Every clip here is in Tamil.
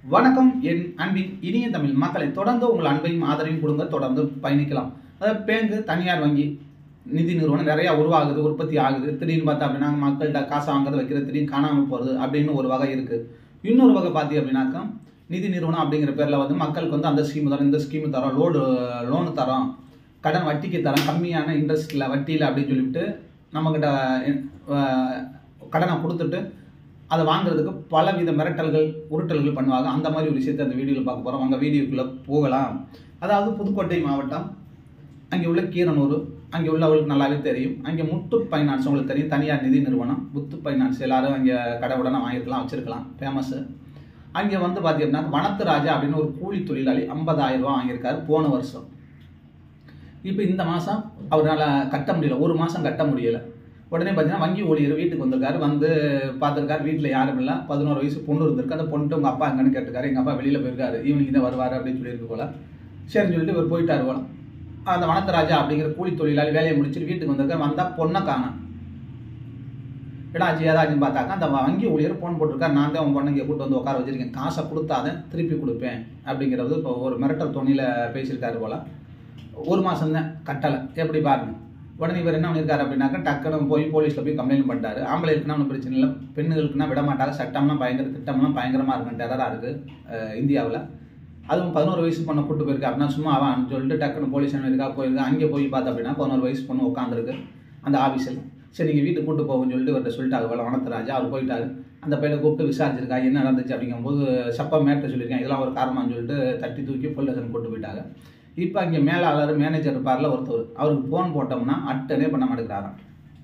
வணக்கம் என் அன்பின் இனிய தமிழ் மக்களை தொடர்ந்து உங்கள் அன்பையும் ஆதரவையும் கொடுங்க தொடர்ந்து பயணிக்கலாம் அதாவது பேங்கு தனியார் வங்கி நிதி நிறுவனம் நிறைய உருவாகுது உற்பத்தி ஆகுது திடீர்னு பார்த்தா அப்படின்னா மக்கள்கிட்ட காசு வாங்குறது வைக்கிறது திடீர்னு காணாமல் போகிறது அப்படின்னு ஒரு வகை இருக்குது இன்னொரு வகை பார்த்தி அப்படின்னாக்கா நிதி நிறுவனம் அப்படிங்கிற பேரில் வந்து மக்களுக்கு வந்து அந்த ஸ்கீம் தரோம் இந்த ஸ்கீம் தரோம் லோடு லோனு தரோம் கடன் வட்டிக்கு தரோம் கம்மியான இன்ட்ரெஸ்ட்டில் வட்டியில் அப்படின்னு சொல்லிவிட்டு நம்மக்கிட்ட அஹ், கடனை கொடுத்துட்டு அதை வாங்குறதுக்கு பலவித மிரட்டல்கள் உருட்டல்கள் பண்ணுவாங்க அந்த மாதிரி ஒரு விஷயத்தை அந்த வீடியோவில் பார்க்க போகிறோம் அங்கே வீடியோக்குள்ளே போகலாம் அதாவது புதுக்கோட்டை மாவட்டம் அங்கே உள்ள கீரனூர் அங்கே உள்ளவங்களுக்கு நல்லாவே தெரியும் அங்கே முத்து ஃபைனான்ஸ் உங்களுக்கு தெரியும் தனியார் நிதி நிறுவனம் முத்து ஃபைனான்ஸ் எல்லாரும் அங்கே கடை உடனே வாங்கியிருக்கலாம் வச்சிருக்கலாம் ஃபேமஸ்ஸு அங்கே வந்து பார்த்தீங்கன்னா வனத்து ராஜா அப்படின்னு ஒரு கூலி தொழிலாளி 50000 ரூபா வாங்கியிருக்காரு போன வருஷம் இப்போ இந்த மாதம் அவரால் கட்ட முடியல ஒரு மாதம் கட்ட முடியல உடனே பார்த்தீங்கன்னா வங்கி ஊழியர் வீட்டுக்கு வந்திருக்காரு வந்து பார்த்துருக்காரு வீட்டில் யாரும் இல்லை பதினோரு வயசு பொண்ணு இருந்திருக்கு அந்த பொண்ணு உங்கள் அப்பா எங்கன்னு கேட்டிருக்காரு எங்கள் அப்பா வெளியில் போயிருக்காரு ஈவினிங் தான் வருவார் அப்படின்னு சொல்லியிருக்கு போல சரின்னு சொல்லிட்டு இவர் போயிட்டார் போல அந்த வனத்தராஜா அப்படிங்கிற கூலி தொழிலாளி வேலையை முடிச்சுட்டு வீட்டுக்கு வந்திருக்காரு வந்தால் பொண்ணை காணோம் எடாச்சு ஏதாச்சுன்னு பார்த்தாக்கா அந்த வங்கி ஊழியர் ஃபோன் போட்டிருக்காரு நான் தான் உன் பொண்ணு இங்கே கூட்டு வந்து உட்கார வச்சிருக்கேன் காசை கொடுத்தாதான் திருப்பி கொடுப்பேன் அப்படிங்கிறது இப்போ ஒரு மிரட்டல் தொனியில் பேசியிருக்காரு போல ஒரு மாதம் தான் கட்டலை எப்படி பாருங்க உடனே இவர் என்ன பண்ணியிருக்காரு அப்படின்னாக்கா டக்குன்னு போய் போலீஸில் போய் கம்ப்ளைண்ட் பண்ணிட்டாரு ஆம்பளைக்குன்னா ஒன்றும் பிரச்சனை இல்லை பெண்ணுகளுக்குன்னா விட மாட்டாங்க சட்டம்லாம் பயங்கர திட்டம்லாம் பயங்கரமாக இருக்கும் டெரராக இருக்குது இந்தியாவில் அதுவும் பதினோரு வயசு பொண்ணை கூட்டு போயிருக்கு அப்படின்னா சும்மா அவன் சொல்லிட்டு டக்குன்னு போலீஸ் இருக்கா போயிருக்கு அங்கே போய் பார்த்தா அப்படின்னா பதினோரு வயசு பொண்ணு உட்காந்துருக்கு அந்த ஆஃபீஸில் சரி நீங்கள் வீட்டுக்கு கூட்டு போகும்னு சொல்லிட்டு இவர்கிட்ட சொல்லிட்டாங்க போல வனத்தராஜா அவர் போயிட்டாரு அந்த பையனை கூப்பிட்டு விசாரிச்சிருக்கா என்ன நடந்துச்சு அப்படிங்கும்போது சப்பா மேட்டை சொல்லியிருக்கேன் இதெல்லாம் ஒரு காரணம்னு சொல்லிட்டு தட்டி தூக்கி போலீஸ் ஸ்டேஷன் கூட்டு போயிட்டாங்க இப்போ அங்கே மேலாளர் மேனேஜர் இருப்பார்ல ஒருத்தர் அவருக்கு ஃபோன் போட்டோம்னா அட்டனே பண்ண மாட்டேங்கிறாராம்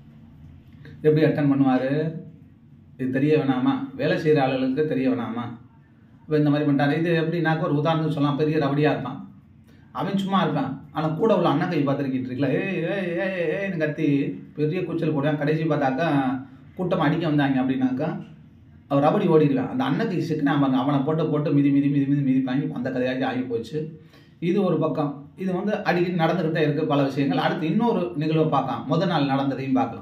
எப்படி அட்டன் பண்ணுவார் இது தெரிய வேணாமா வேலை செய்கிற ஆளுகளுக்கு தெரிய வேணாமா இப்போ இந்த மாதிரி பண்ணிட்டாரு இது எப்படின்னாக்க ஒரு உதாரணத்துக்கு சொல்லலாம் பெரிய ரவடியாக இருப்பான் அவன் சும்மா இருப்பான் ஆனால் கூட உள்ள அண்ணன் கை பார்த்துருக்கிட்டு இருக்கல ஏய் ஏய் ஏய் ஏய்னு கத்தி பெரிய கூச்சல் போடுவான் கடைசி பார்த்தாக்கா கூட்டம் அடிக்க வந்தாங்க அப்படின்னாக்கா அவர் ரபடி ஓடிடுவான் அந்த அண்ணன் கை சிக்கினா அவன் அவனை போட்டு போட்டு மிதி மிதி மிதி மிதி மிதிப்பாங்க அந்த கதையாகி ஆகி போச்சு இது ஒரு பக்கம் இது வந்து அடிக்கடி நடந்துக்கிட்டே இருக்கு பல விஷயங்கள் அடுத்து இன்னொரு நிகழ்வை பார்க்கலாம் முத நாள் நடந்ததையும் பார்க்கலாம்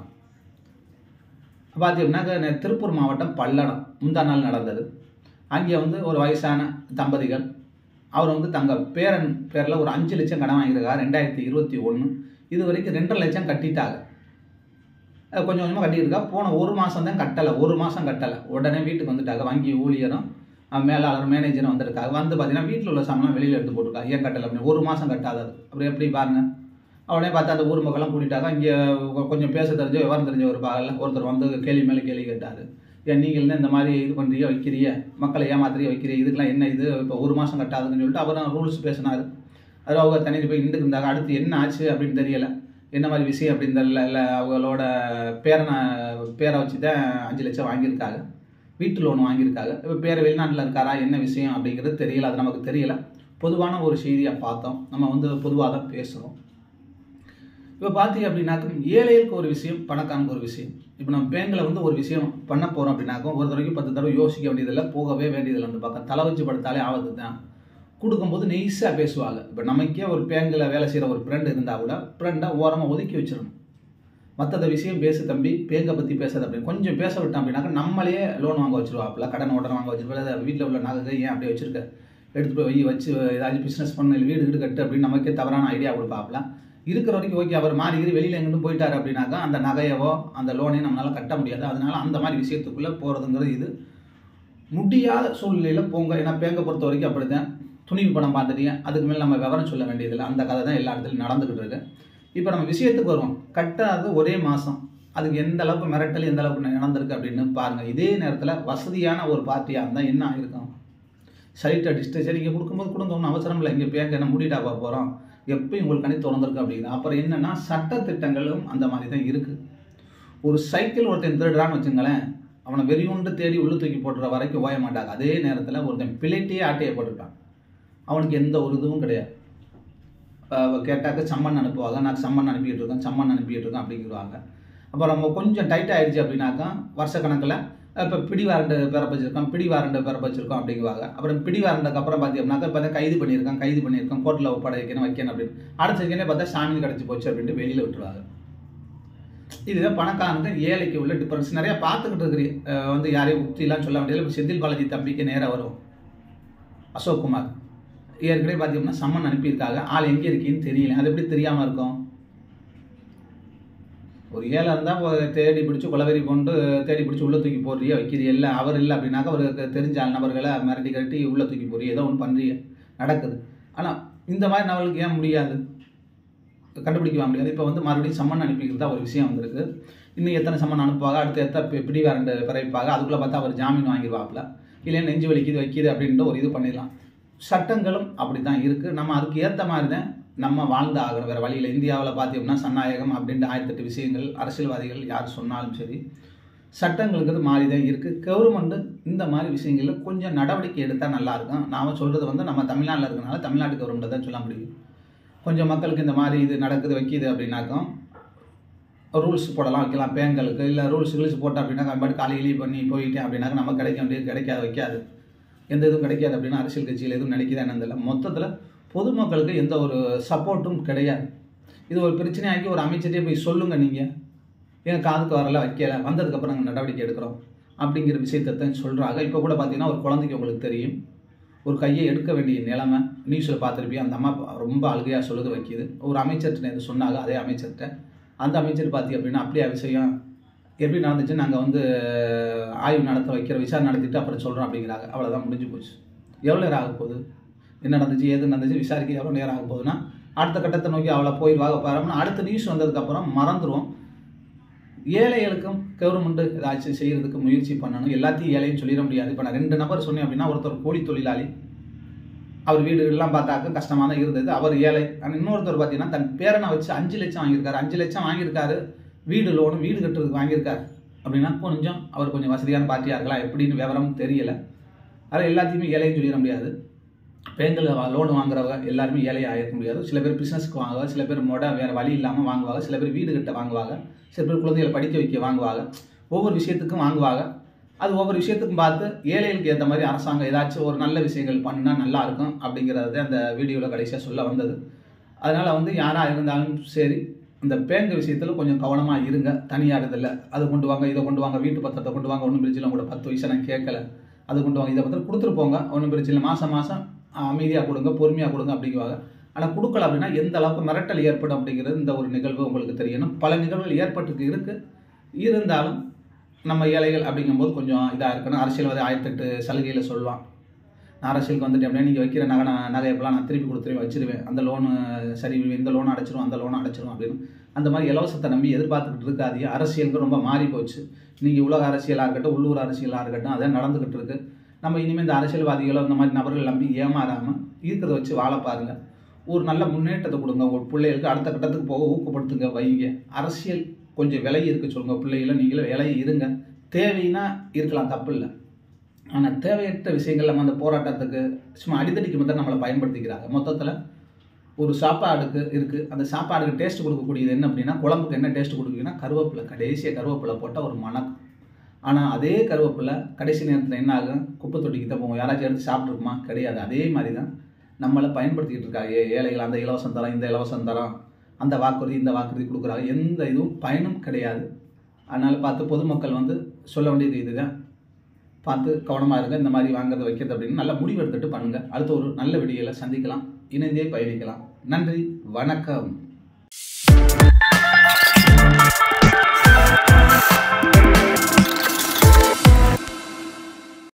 பார்த்தீங்கன்னாக்க நே- திருப்பூர் மாவட்டம் பல்லடம் முந்தா நாள் நடந்தது அங்கே வந்து ஒரு வயசான தம்பதிகள் அவர் வந்து தங்க பேரன் பேரில் ஒரு அஞ்சு லட்சம் கடன் வாங்கியிருக்காரு ரெண்டாயிரத்தி இருபத்தி ஒன்று இது வரைக்கும் ரெண்டரை லட்சம் கட்டிட்டாங்க அஹ் கொஞ்சம் கொஞ்சமாக கட்டியிருக்கா போன ஒரு மாதம் தான் கட்டலை ஒரு மாதம் கட்டலை உடனே வீட்டுக்கு வந்துட்டாங்க வங்கி ஊழியரும் அஹ் மேலாளர் மேனேஜரும் வந்திருக்காங்க வந்து பார்த்தீங்கன்னா வீட்டில் உள்ள சாமான் வெளியில் எடுத்து போட்டிருக்காங்க ஏன் கட்டலை அப்படின்னு ஒரு மாதம் கட்டாதது அப்புறம் எப்படி பாருங்க உடனே பார்த்தா அந்த ஊர் மக்கள்லாம் கூட்டிட்டாங்க இங்கே கொஞ்சம் பேச தெரிஞ்ச விவரம் தெரிஞ்ச ஒரு பாகல ஒருத்தர் வந்து கேள்வி மேலே கேள்வி கேட்டார் ஏன் நீங்கள் என்ன இந்த மாதிரி இது பண்ணுறிய வைக்கிறிய மக்களை ஏமாத்துறிய வைக்கிறிய இதுக்கெல்லாம் என்ன இது இப்போ ஒரு மாதம் கட்டாதுன்னு சொல்லிட்டு அவரும் ரூல்ஸ் பேசினார் அது அவங்க தனியாக போய் நின்றுக்கு இருந்தாங்க அடுத்து என்ன ஆச்சு அப்படின்னு தெரியலை என்ன மாதிரி விஷயம் அப்படின்னு தெரியல இல்லை அவங்களோட பேரனை பேரை வச்சு தான் அஞ்சு லட்சம் வாங்கியிருக்காங்க வீட்டு லோன் வாங்கியிருக்காங்க இப்போ பேர் வெளிநாட்டில் இருக்காரா என்ன விஷயம் அப்படிங்கிறது தெரியல அது நமக்கு தெரியல பொதுவான ஒரு செய்தியாக பார்த்தோம் நம்ம வந்து பொதுவாக தான் பேசுகிறோம் இப்போ பார்த்தீங்க அப்படின்னாக்க ஏழைகளுக்கு ஒரு விஷயம் பணக்காரனுக்கு ஒரு விஷயம் இப்போ நம்ம பேங்கில் வந்து ஒரு விஷயம் பண்ண போகிறோம் அப்படின்னாக்கும் ஒரு தடவைக்கு பத்து தடவை யோசிக்க வேண்டியதில்லை போகவே வேண்டியதில்லை அந்த பக்கம் தலை வச்சு படுத்தாலே ஆபத்து தான் கொடுக்கும்போது நெய்ஸாக பேசுவாங்க இப்போ நமக்கே ஒரு பேங்கில் வேலை செய்கிற ஒரு ஃப்ரெண்டு இருந்தால் கூட ஃப்ரெண்டை ஓரமாக ஒதுக்கி வச்சிடணும் மற்றத விஷயம் பேசு தம்பி பேங்கை பற்றி பேசாத அப்படின்னு கொஞ்சம் பேச விட்டோம் அப்படின்னாக்கா நம்மளே லோன் வாங்க வச்சிருவாப்புல கடன் உடனே வாங்க வச்சிருப்பா வீட்டில் உள்ள நகை ஏன் அப்படியே வச்சிருக்க எடுத்துகிட்டு போய் வை வச்சு ஏதாச்சும் பிஸ்னஸ் பண்ணு இல்லை வீடு வீடு கட்டு அப்படின்னு நமக்கே தவறான ஐடியா கொடுப்பாப்புல இருக்கிற வரைக்கும் ஓகே அவர் மாறி கீறி வெளியில் எங்கிட்டும் போயிட்டார் அப்படின்னாக்கா அந்த நகையவோ அந்த லோனையும் நம்மளால் கட்ட முடியாது அதனால அந்த மாதிரி விஷயத்துக்குள்ளே போகிறதுங்கிறது இது முடியாத சூழ்நிலையில் போங்க ஏன்னா பேங்கை பொறுத்த வரைக்கும் அப்படிதான் துணிவு படம் பார்த்துட்டீங்க அதுக்கு மேலே நம்ம விவரம் சொல்ல வேண்டியதில்லை அந்த கதை தான் எல்லா இடத்துலையும் நடந்துக்கிட்டு இருக்கு இப்போ நம்ம விஷயத்துக்கு வருவோம் கட்டாது ஒரே மாதம் அதுக்கு எந்த அளவுக்கு மிரட்டல் எந்த அளவுக்கு நடந்திருக்கு அப்படின்னு பாருங்கள் இதே நேரத்தில் வசதியான ஒரு பார்ட்டியாக இருந்தால் என்ன ஆயிருக்கும் சைட் அடிச்சுட்டு சரி இங்கே கொடுக்கும்போது கொடுங்க ஒன்றும் அவசரம் இல்லை இங்கே பேங்க என்ன மூடிட்டா போக போகிறோம் எப்பயும் உங்களுக்கு கணி திறந்திருக்கு அப்படிங்கிற அப்புறம் என்னன்னா சட்ட திட்டங்களும் அந்த மாதிரி தான் இருக்குது ஒரு சைக்கிள் ஒருத்தன் திருடுறான்னு வச்சுங்களேன் அவனை வெறியுண்டு தேடி உள்ளு தூக்கி போட்டுற வரைக்கும் ஓய மாட்டாங்க அதே நேரத்தில் ஒருத்தன் பிளேட்டையே ஆட்டையை போட்டுருக்கான் அவனுக்கு எந்த ஒரு இதுவும் கிடையாது அஹ் கேட்டாக்க சம்மன் அனுப்புவாங்க நான் சம்மன் அனுப்பிட்டு இருக்கேன் சம்மன் அனுப்பிட்டு இருக்கேன் அப்படிங்கிறாங்க அப்புறம் நம்ம கொஞ்சம் டைட் ஆயிடுச்சு அப்படின்னாக்கா வருஷக்கணக்கில் இப்போ பிடி வாரண்டு பிறப்பு வச்சிருக்கோம் பிடி வாரண்டு பிறப்பு வச்சிருக்கோம் அப்படிங்குவாங்க அப்புறம் பிடி வாரண்டுக்கு அப்புறம் பார்த்தீங்கன்னாக்கா இப்போ கைது பண்ணியிருக்கான் கைது பண்ணியிருக்கான் கோர்ட்டில் ஒப்படை வைக்கணும் வைக்கணும் அப்படின்னு அடுத்த செகண்டே பார்த்தா சாமி கிடச்சி போச்சு அப்படின்ட்டு வெளியில் விட்டுருவாங்க இதுதான் பணக்காரனுக்கு ஏழைக்கு உள்ள டிஃபரன்ஸ் நிறைய பார்த்துக்கிட்டு இருக்கிறீ அஹ் வந்து யாரையும் உத்திலாம் சொல்ல வேண்டியதில்லை இப்போ செந்தில் பாலாஜி தம்பிக்கு நேராக வரும் அசோக்குமார் ஏற்கனவே பார்த்தீங்கன்னா சம்மன் அனுப்பியிருக்காங்க ஆள் எங்கே இருக்கீன்னு தெரியல அது எப்படி தெரியாமல் இருக்கும் ஒரு ஏழை இருந்தால் தேடி பிடிச்சி குலவெறி கொண்டு தேடி பிடிச்சி உள்ள தூக்கி போடுறிய வைக்கிறிய இல்லை அவர் இல்லை அப்படின்னாக்கா அவருக்கு தெரிஞ்ச ஆள் நபர்களை மிரட்டி கரட்டி உள்ள தூக்கி போடுறிய ஏதோ ஒன்று பண்ணுறிய நடக்குது ஆனால் இந்த மாதிரி நபர்களுக்கு ஏன் முடியாது கண்டுபிடிக்க முடியாது இப்போ வந்து மறுபடியும் சம்மன் அனுப்பிக்கிறது தான் ஒரு விஷயம் வந்திருக்கு இன்னும் எத்தனை சம்மன் அனுப்புவாங்க அடுத்து எத்தனை பிடி வாரண்டு பிறப்பாங்க அதுக்குள்ளே பார்த்தா அவர் ஜாமீன் வாங்கிடுவாப்புல இல்லை நெஞ்சு வலிக்குது வைக்கிது அப்படின்ட்டு ஒரு இது பண்ணிடலாம் சட்டங்களும் அப்படி தான் இருக்குது நம்ம அதுக்கு ஏற்ற மாதிரி தான் நம்ம வாழ்ந்து ஆகணும் வேறு வழியில் இந்தியாவில் பார்த்தீங்கன்னா சன்னாயகம் அப்படின்ட்டு ஆயிரத்தெட்டு விஷயங்கள் அரசியல்வாதிகள் யார் சொன்னாலும் சரி சட்டங்களுக்கு மாறி தான் இருக்குது கவர்மெண்ட்டு இந்த மாதிரி விஷயங்களில் கொஞ்சம் நடவடிக்கை எடுத்தால் நல்லாயிருக்கும் நாம் சொல்கிறது வந்து நம்ம தமிழ்நாட்டில் இருக்கனால தமிழ்நாட்டு கவர்மெண்ட்டை தான் சொல்ல முடியும் கொஞ்சம் மக்களுக்கு இந்த மாதிரி இது நடக்குது வைக்கிது அப்படின்னாக்கும் ரூல்ஸ் போடலாம் வைக்கலாம் பேங்களுக்கு இல்லை ரூல்ஸ் கில்ஸ் போட்டோம் அப்படின்னா பாட்டு காலையிலேயே பண்ணி போயிட்டேன் அப்படின்னாக்க நம்ம கிடைக்க வேண்டியது கிடைக்காது வைக்காது எந்த இதுவும் கிடைக்காது அப்படின்னா அரசியல் கட்சியில் எதுவும் நினைக்குதா என்னதில்ல மொத்தத்தில் பொதுமக்களுக்கு எந்த ஒரு சப்போர்ட்டும் கிடையாது இது ஒரு பிரச்சனையாக்கி ஒரு அமைச்சரே போய் சொல்லுங்கள் நீங்கள் ஏன் காதுக்கு வரல வைக்கல வந்ததுக்கப்புறம் நாங்கள் நடவடிக்கை எடுக்கிறோம் அப்படிங்கிற விஷயத்தை தான் சொல்கிறாங்க இப்போ கூட பார்த்தீங்கன்னா ஒரு குழந்தைக்கு உங்களுக்கு தெரியும் ஒரு கையை எடுக்க வேண்டிய நிலைமை நியூஸில் பார்த்துருப்பியா அந்த அம்மா ரொம்ப அழுகையாக சொல்லுது வைக்கிது ஒரு அமைச்சர்கிட்ட எது சொன்னாங்க அதே அமைச்சர்கிட்ட அந்த அமைச்சர் பார்த்தி அப்படின்னா அப்படியே விஷயம் எப்படி நடந்துச்சு நாங்கள் வந்து ஆய்வு நடத்த வைக்கிற விசாரணை நடத்திட்டு அப்புறம் சொல்கிறோம் அப்படிங்கிறாங்க அவ்வளோதான் முடிஞ்சு போச்சு எவ்வளோ நேரம் ஆக போகுது என்ன நடந்துச்சு ஏது நடந்துச்சு விசாரிக்க எவ்வளோ நேரம் ஆக போகுதுன்னா அடுத்த கட்டத்தை நோக்கி அவளை போயிடுவாங்க பாருன்னா அடுத்த நியூஸ் வந்ததுக்கப்புறம் மறந்துடுவோம் ஏழைகளுக்கும் கவர்மெண்ட்டு ஏதாச்சும் செய்கிறதுக்கு முயற்சி பண்ணணும் எல்லாத்தையும் ஏழையும் சொல்லிட முடியாது இப்போ நான் ரெண்டு நபர் சொன்னேன் அப்படின்னா ஒருத்தர் கூலி தொழிலாளி அவர் வீடுகள்லாம் பார்த்தாக்க கஷ்டமாக தான் இருந்தது அவர் ஏழை ஆனால் இன்னொருத்தர் பார்த்தீங்கன்னா தன் பேரனை வச்சு அஞ்சு லட்சம் வாங்கியிருக்காரு அஞ்சு லட்சம் வாங்கியிருக்காரு வீடு லோனு வீடு கட்டுறதுக்கு வாங்கியிருக்காரு அப்படின்னா கொஞ்சம் அவர் கொஞ்சம் வசதியான பார்ட்டியாக இருக்கலாம் எப்படின்னு விவரம் தெரியல அதில் எல்லாத்தையுமே ஏழையும் சொல்லிட முடியாது பேங்கில் லோன் வாங்குறவங்க எல்லாருமே ஏழையாக ஆகிருக்க முடியாது சில பேர் பிஸ்னஸ்க்கு வாங்குவாங்க சில பேர் மொட வேறு வழி இல்லாமல் வாங்குவாங்க சில பேர் வீடு கட்ட வாங்குவாங்க சில பேர் குழந்தைகளை படிக்க வைக்க வாங்குவாங்க ஒவ்வொரு விஷயத்துக்கும் வாங்குவாங்க அது ஒவ்வொரு விஷயத்துக்கும் பார்த்து ஏழைகளுக்கு ஏற்ற மாதிரி அரசாங்கம் ஏதாச்சும் ஒரு நல்ல விஷயங்கள் பண்ணினா நல்லா இருக்கும் அப்படிங்கிறது அந்த வீடியோவில் கடைசியாக சொல்ல வந்தது அதனால் வந்து யாராக இருந்தாலும் சரி இந்த பேங்க் விஷயத்தில் கொஞ்சம் கவனமாக இருங்க தனியாகிறதில்ல அது கொண்டு வாங்க இதை கொண்டு வாங்க வீட்டு பத்திரத்தை கொண்டு வாங்க ஒன்றும் பிரச்சனை கூட பத்து வயசு நான் கேட்கல அது கொண்டு வாங்க இதை பத்திரம் கொடுத்துட்டு போங்க ஒன்றும் பிரச்சனை இல்லை மாதம் மாதம் அமைதியாக கொடுங்க பொறுமையாக கொடுங்க அப்படிங்குவாங்க ஆனால் கொடுக்கல அப்படின்னா எந்த அளவுக்கு மிரட்டல் ஏற்படும் அப்படிங்கிறது இந்த ஒரு நிகழ்வு உங்களுக்கு தெரியணும் பல நிகழ்வுகள் ஏற்பட்டுக்கு இருக்குது இருந்தாலும் நம்ம ஏழைகள் அப்படிங்கும்போது கொஞ்சம் இதாக இருக்கணும் அரசியல்வாதி ஆயிரத்தெட்டு சலுகையில் சொல்லுவான் நான் அரசியலுக்கு வந்துட்டேன் அப்படின்னா நீங்கள் வைக்கிற நகை நான் நகை எப்பெல்லாம் நான் திருப்பி கொடுத்துருவேன் வச்சிருவேன் அந்த லோனு சரி இந்த லோனை அடைச்சிரும் அந்த லோனை அடைச்சிரும் அப்படின்னு அந்த மாதிரி இலவசத்தை நம்பி எதிர்பார்த்துக்கிட்டு இருக்காதீங்க அரசியலுக்கு ரொம்ப மாறி போச்சு நீங்கள் உலக அரசியலாக இருக்கட்டும் உள்ளூர் அரசியலாக இருக்கட்டும் அதான் நடந்துக்கிட்டு இருக்கு நம்ம இனிமேல் இந்த அரசியல்வாதிகளோ இந்த மாதிரி நபர்கள் நம்பி ஏமாறாமல் இருக்கிறத வச்சு வாழ பாருங்க ஒரு நல்ல முன்னேற்றத்தை கொடுங்க உங்கள் பிள்ளைகளுக்கு அடுத்த கட்டத்துக்கு போக ஊக்கப்படுத்துங்க வைங்க அரசியல் கொஞ்சம் விலகி இருக்க சொல்லுங்க பிள்ளைகளை நீங்களும் விலகி இருங்க தேவைன்னா இருக்கலாம் தப்பு இல்லை ஆனால் தேவையற்ற விஷயங்கள் நம்ம அந்த போராட்டத்துக்கு சும்மா அடித்தடிக்கு மட்டும் நம்மளை பயன்படுத்திக்கிறாங்க மொத்தத்தில் ஒரு சாப்பாடுக்கு இருக்குது அந்த சாப்பாடுக்கு டேஸ்ட் கொடுக்கக்கூடியது என்ன அப்படின்னா குழம்புக்கு என்ன டேஸ்ட் கொடுக்குறீங்கன்னா கருவேப்பிலை கடைசியாக கருவேப்பிலை போட்டால் ஒரு மணக்கம் ஆனால் அதே கருவேப்பிலை கடைசி நேரத்தில் என்ன ஆகும் குப்பை தொட்டிக்கு தான் போவோம் யாராச்சும் எடுத்து சாப்பிட்ருக்குமா கிடையாது அதே மாதிரி தான் நம்மளை பயன்படுத்திக்கிட்டு இருக்காங்க ஏ ஏழைகள் அந்த இலவசம் தரம் இந்த இலவசம் தரம் அந்த வாக்குறுதி இந்த வாக்குறுதி கொடுக்குறாங்க எந்த இதுவும் பயனும் கிடையாது அதனால் பார்த்து பொதுமக்கள் வந்து சொல்ல வேண்டியது இதுதான் பார்த்து கவனமாக இருங்க இந்த மாதிரி வாங்குறது வைக்கிறது அப்படின்னு நல்ல முடிவு எடுத்துட்டு பண்ணுங்கள் அடுத்த ஒரு நல்ல வீடியோவில் சந்திக்கலாம் இணைந்தே பயணிக்கலாம் நன்றி வணக்கம்